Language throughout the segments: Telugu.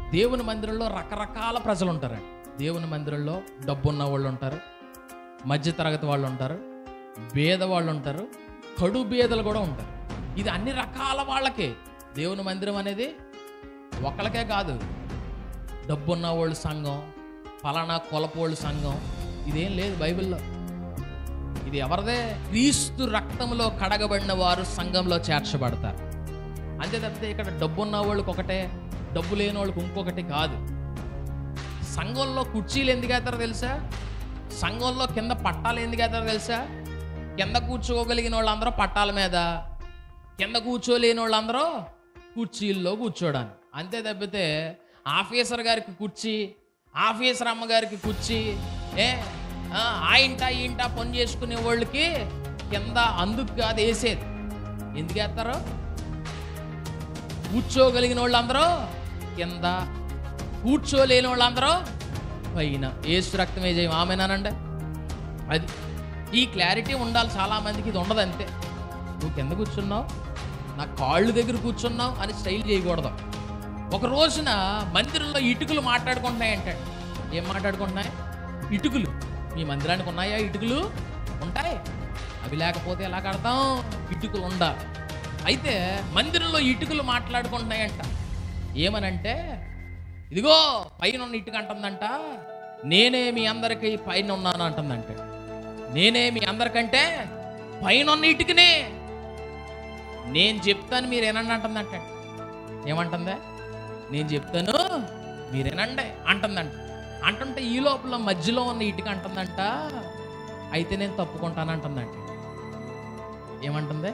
దేవుని మందిరంలో రకరకాల ప్రజలు ఉంటారండి దేవుని మందిరంలో డబ్బున్న వాళ్ళు ఉంటారు మధ్య తరగతి వాళ్ళు ఉంటారు పేద వాళ్ళు ఉంటారు కడు బేదలు కూడా ఉంటారు ఇది అన్ని రకాల వాళ్ళకే దేవుని మందిరం అనేది ఒకళ్ళకే కాదు డబ్బున్న వాళ్ళు సంఘం ఫలానా కొలపోళ్ళు సంఘం ఇదేం లేదు బైబిల్లో ఇది ఎవరిదే క్రీస్తు రక్తంలో కడగబడిన వారు సంఘంలో చేర్చబడతారు అంతే తప్పితే ఇక్కడ డబ్బు ఉన్న వాళ్ళకి ఒకటే డబ్బు లేని వాళ్ళకి ఇంకొకటి కాదు సంఘంలో కుర్చీలు ఎందుకు వేస్తారో తెలుసా సంఘంలో కింద పట్టాలు ఎందుకు వేస్తారో తెలుసా కింద కూర్చోగలిగిన వాళ్ళందరూ పట్టాల మీద కింద కూర్చోలేని వాళ్ళందరూ కుర్చీల్లో కూర్చోడానికి అంతే తప్పితే ఆఫీసర్ గారికి కుర్చీ ఆఫీసర్ అమ్మగారికి కుర్చీ ఏ ఆ, ఆ ఇంట ఈ ఇంట పని చేసుకునే వాళ్ళకి కింద అందుకు కాదు వేసేది ఎందుకు వేస్తారు కూర్చోగలిగిన వాళ్ళందరూ కింద కూర్చోలేని వాళ్ళందరూ పైన ఏసు రక్తమే చేయం ఆమెనానండి అది ఈ క్లారిటీ ఉండాలి చాలా మందికి ఇది ఉండదు అంతే నువ్వు కింద కూర్చున్నావు నా కాళ్ళు దగ్గర కూర్చున్నావు అని స్టైల్ చేయకూడదు ఒక రోజున మందిరంలో ఇటుకలు మాట్లాడుకుంటున్నాయంటే ఏం మాట్లాడుకుంటున్నాయి ఇటుకలు మీ మందిరానికి ఉన్నాయా ఇటుకలు ఉంటాయి అవి లేకపోతే ఎలా కడతాం ఇటుకలు ఉండాలి అయితే మందిరంలో ఇటుకలు మాట్లాడుకుంటున్నాయంట ఏమనంటే ఇదిగో పైన ఉన్న ఇటుక అంటుందంట నేనే మీ అందరికీ పైన ఉన్నాను అంటుందంటే నేనే మీ అందరికంటే పైన ఉన్న ఇటుకనే నేను చెప్తాను మీరు ఏనండి అంటుందంటే ఏమంటుందా నేను చెప్తాను మీరేనండి అంటుందంట అంటుంటే ఈ లోపల మధ్యలో ఉన్న ఇటుక అంటుందంట అయితే నేను తప్పుకుంటాను అంటుందంట ఏమంటుంది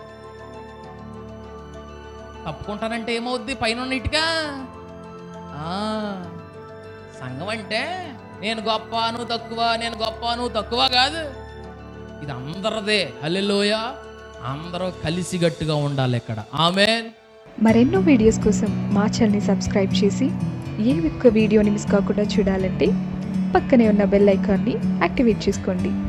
తప్పుకుంటానంటే ఏమవుద్ది పైన ఉన్న ఇటుక ఆ, సంఘం అంటే నేను గొప్ప నువ్వు తక్కువ నేను గొప్ప నువ్వు తక్కువ కాదు ఇది అందరిదే హల్లెలూయా అందరూ కలిసిగట్టుగా ఉండాలి ఇక్కడ ఆమెన్ మరెన్నో వీడియోస్ కోసం మా ఛానల్ని సబ్స్క్రైబ్ చేసి ఏ ఒక్క వీడియోని మిస్ కాకుండా చూడాలంటే పక్కనే ఉన్న బెల్ ఐకాన్ని యాక్టివేట్ చేసుకోండి